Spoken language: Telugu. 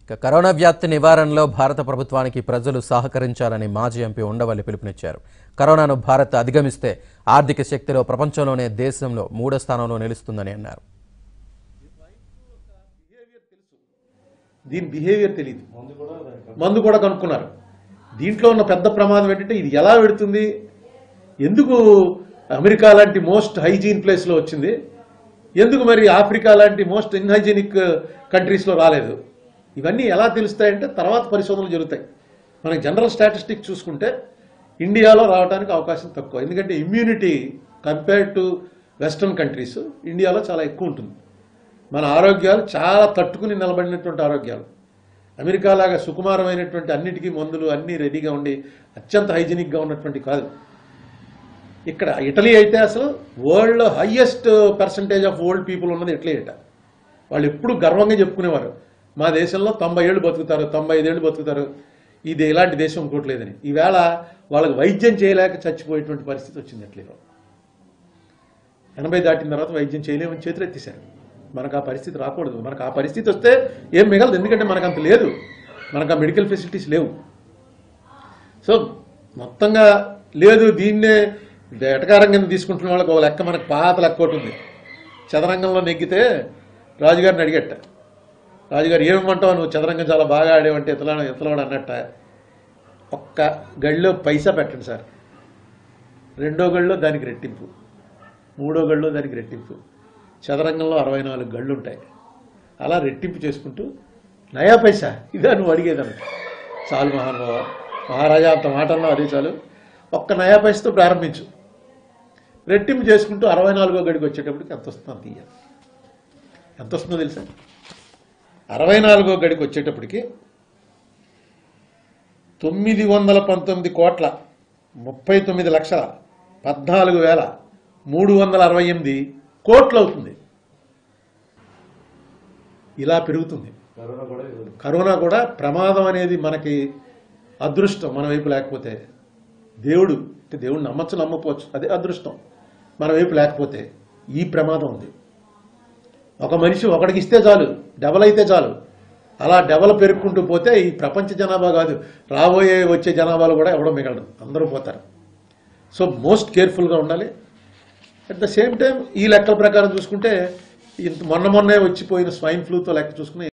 ఇక కరోనా వ్యాప్తి నివారణలో భారత ప్రభుత్వానికి ప్రజలు సహకరించాలని మాజీ ఎంపీ ఉండవల్లి పిలుపునిచ్చారు కరోనాను భారత్ అధిగమిస్తే ఆర్థిక శక్తిలో ప్రపంచంలోనే దేశంలో మూడో స్థానంలో నిలుస్తుందని అన్నారు దీని బిహేవియర్ తెలియదు మందు కూడా కనుక్కున్నారు దీంట్లో ఉన్న పెద్ద ప్రమాదం ఏంటంటే ఇది ఎలా పెడుతుంది ఎందుకు అమెరికా లాంటి మోస్ట్ హైజీన్ ప్లేస్లో వచ్చింది ఎందుకు మరి ఆఫ్రికా లాంటి మోస్ట్ ఇన్హైజీనిక్ కంట్రీస్లో రాలేదు ఇవన్నీ ఎలా తెలుస్తాయంటే తర్వాత పరిశోధనలు జరుగుతాయి మనకి జనరల్ స్టాటిస్టిక్స్ చూసుకుంటే ఇండియాలో రావడానికి అవకాశం తక్కువ ఎందుకంటే immunity compare to western countries ఇండియాలో చాలా ఎక్కువ ఉంటుంది మన ఆరోగ్యాలు చాలా తట్టుకుని నిలబడినటువంటి ఆరోగ్యాలు అమెరికా లాగా సుకుమారమైనటువంటి అన్నిటికీ మందులు అన్నీ రెడీగా ఉండి అత్యంత హైజీనిక్గా ఉన్నటువంటి కాదు ఇక్కడ ఇటలీ అయితే అసలు world highest percentage of old people ఉన్నది ఇటలీ అట వాళ్ళు ఎప్పుడు గర్వంగా చెప్పుకునేవారు మా దేశంలో తొంభై ఏళ్ళు బతుకుతారు తొంభై ఐదేళ్ళు బతుకుతారు ఇది ఇలాంటి దేశం ఇంకోటి లేదని ఈవేళ వాళ్ళకి వైద్యం చేయలేక చచ్చిపోయేటువంటి పరిస్థితి వచ్చింది ఇటలీలో ఎనభై దాటిన తర్వాత వైద్యం చేయలేమని చేతులు ఎత్తేసారు మనకు ఆ పరిస్థితి రాకూడదు మనకు ఆ పరిస్థితి వస్తే ఏం మిగలదు ఎందుకంటే మనకు అంత లేదు మనకు ఆ మెడికల్ ఫెసిలిటీస్ లేవు సో మొత్తంగా లేదు దీన్నే ఎటకారం కింద తీసుకుంటున్న వాళ్ళకి ఒక లెక్క మనకు పాత లెక్క ఒకటి ఉంది చదరంగంలో నెగ్గితే రాజుగారిని అడిగట్ట రాజుగారు ఏమంటావు నువ్వు చదరంగం చాలా బాగా ఆడేవంటే ఇతలా ఇతలవాడు అన్నట్ట ఒక్క గడిలో పైసా పెట్టండి సార్ రెండో గడిలో దానికి రెట్టింపు మూడో గడిలో దానికి రెట్టింపు చదరంగంలో అరవై నాలుగు గళ్ళు ఉంటాయి అలా రెట్టింపు చేసుకుంటూ నయా పైసా ఇదా నువ్వు అడిగేదాన్ని చాలు మహానుభావ మహారాజా అంత మాట అన్నావు అదే చాలు ఒక్క నయా పైసతో ప్రారంభించు రెట్టింపు చేసుకుంటూ అరవై నాలుగో గడికి వచ్చేటప్పటికి ఎంత వస్తుందో అంత ఇయ్యాలి ఎంత వస్తుందో తెలుసా అరవై నాలుగో గడికి వచ్చేటప్పటికి తొమ్మిది వందల పంతొమ్మిది కోట్ల ముప్పై తొమ్మిది లక్షల పద్నాలుగు వేల మూడు వందల అరవై ఎనిమిది కోట్లు అవుతుంది ఇలా పెరుగుతుంది కరోనా కూడా ప్రమాదం అనేది మనకి అదృష్టం మన వైపు లేకపోతే దేవుడు అంటే దేవుడు నమ్మచ్చు నమ్మకపోవచ్చు అదే అదృష్టం మన వైపు లేకపోతే ఈ ప్రమాదం ఉంది ఒక మనిషి ఒకడికి ఇస్తే చాలు డబల్ అయితే చాలు అలా డబల్ పెరుక్కుంటూ పోతే ఈ ప్రపంచ జనాభా కాదు రాబోయే వచ్చే జనాభాలో కూడా ఎవడో మిగలడు అందరూ పోతారు సో మోస్ట్ కేర్ఫుల్గా ఉండాలి అట్ ద సేమ్ టైం ఈ లెక్కల ప్రకారం చూసుకుంటే ఇంత మొన్న మొన్నే వచ్చిపోయిన స్వైన్ ఫ్లూతో లెక్క చూసుకుని